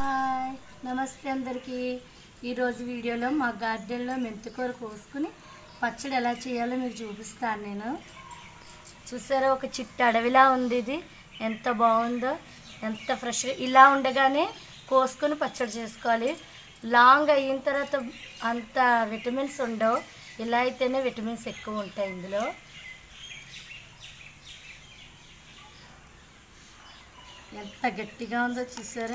hi నమస్తే అందరికీ ఈరోజు వీడియోలో మా గార్డెన్లో మెంతికూర కోసుకుని పచ్చడి ఎలా చేయాలో మీకు చూపిస్తాను నేను చూసారా ఒక చిట్టు అడవిలా ఉంది ఇది ఎంత బాగుందో ఎంత ఫ్రెష్గా ఇలా ఉండగానే కోసుకొని పచ్చడి చేసుకోవాలి లాంగ్ అయిన తర్వాత అంత విటమిన్స్ ఉండవు ఇలా అయితేనే విటమిన్స్ ఎక్కువ ఉంటాయి ఇందులో ఎంత గట్టిగా ఉందో చూసారా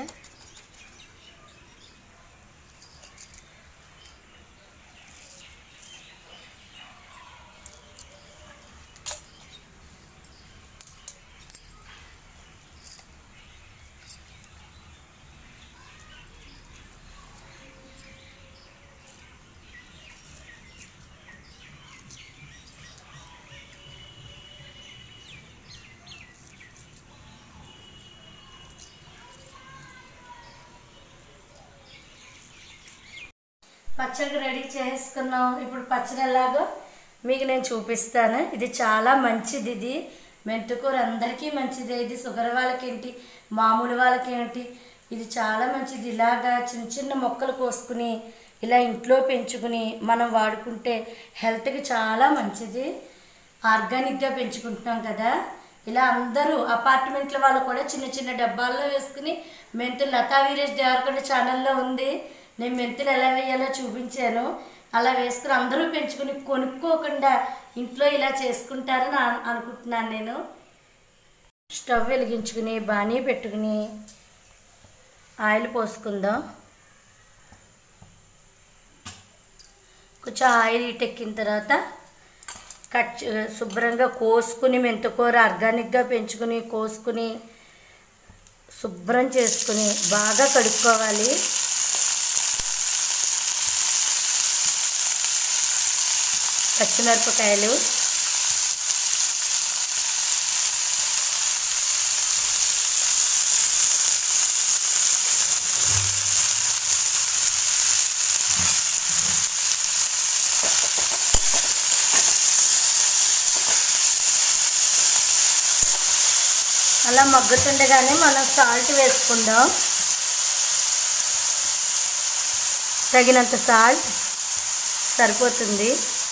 పచ్చడి రెడీ చేసుకున్నాం ఇప్పుడు పచ్చడి ఎలాగో మీకు నేను చూపిస్తాను ఇది చాలా మంచిది ఇది మెంటుకూర అందరికీ మంచిది ఇది షుగర్ వాళ్ళకి ఏంటి మామూలు వాళ్ళకి ఏంటి ఇది చాలా మంచిది ఇలాగా చిన్న చిన్న మొక్కలు కోసుకుని ఇలా ఇంట్లో పెంచుకుని మనం వాడుకుంటే హెల్త్కి చాలా మంచిది ఆర్గానిక్గా పెంచుకుంటున్నాం కదా ఇలా అందరూ అపార్ట్మెంట్ల వాళ్ళు కూడా చిన్న చిన్న డబ్బాల్లో వేసుకుని మెంతులు లతా వీరేష్ దేవరకొండ ఛానల్లో ఉంది నేను మెంతులు ఎలా వేయాలో చూపించాను అలా వేసుకుని అందరూ పెంచుకుని కొనుక్కోకుండా ఇంట్లో ఇలా చేసుకుంటారని అను- అనుకుంటున్నాను నేను స్టవ్ వెలిగించుకుని బాణీ పెట్టుకుని ఆయిల్ పోసుకుందాం కొంచెం ఆయిల్ ఇటెక్కిన తర్వాత కట్ చే- శుభ్రంగా కోసుకుని మెంతకూర ఆర్గానిక్గా పెంచుకుని కోసుకుని శుభ్రం చేసుకుని బాగా కడుక్కోవాలి పచ్చిమిరపకాయలు అలా మగ్గుతుండగానే మనం సాల్ట్ వేసుకుందాం తగినంత సాల్ట్ సరిపోతుంది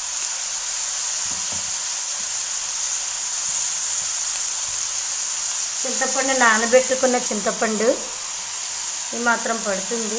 చింతపండు నానబెట్టుకున్న చింతపండు ఇది మాత్రం పడుతుంది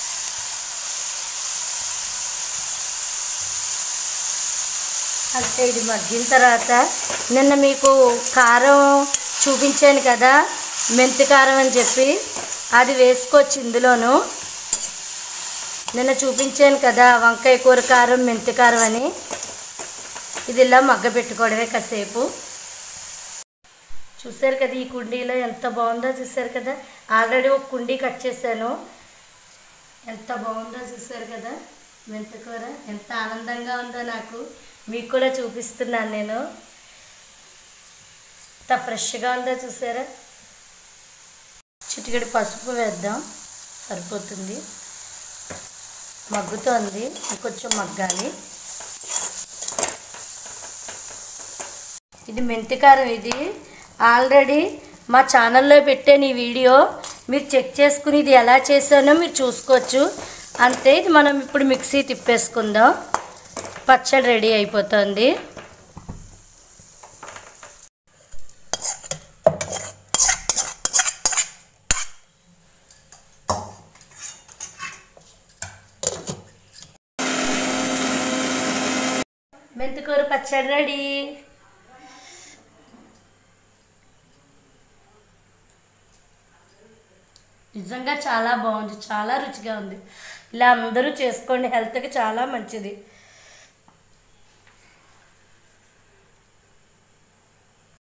అంటే ఇది మగ్గిన తర్వాత నిన్న మీకు కారం చూపించాను కదా మెంతి కారం అని చెప్పి అది వేసుకోవచ్చు ఇందులోను నిన్న చూపించాను కదా వంకాయ కూర కారం మెంతి కారం అని ఇది ఇలా మగ్గ పెట్టుకోవడమే కాసేపు చూసారు కదా ఈ కుండీలో ఎంత బాగుందో చూసారు కదా ఆల్రెడీ ఒక కుండీ కట్ చేశాను ఎంత బాగుందో చూసారు కదా మెంతకూర ఎంత ఆనందంగా ఉందో నాకు మీకు కూడా చూపిస్తున్నాను నేను ఎంత ఫ్రెష్గా ఉందో చూసారా చిటికెడు పసుపు వేద్దాం సరిపోతుంది మగ్గుతోంది ఇంకొంచెం మగ్గాలి ఇది మెంతికారం ఇది ఆల్రెడీ మా ఛానల్లో పెట్టాను ఈ వీడియో మీరు చెక్ చేసుకుని ఇది ఎలా చేశానో మీరు చూసుకోవచ్చు అంతే ఇది మనం ఇప్పుడు మిక్సీ తిప్పేసుకుందాం పచ్చడి రెడీ అయిపోతుంది మెంతికూర పచ్చడి రెడీ నిజంగా చాలా బాగుంది చాలా రుచిగా ఉంది ఇలా అందరూ చేసుకోండి హెల్త్కి చాలా మంచిది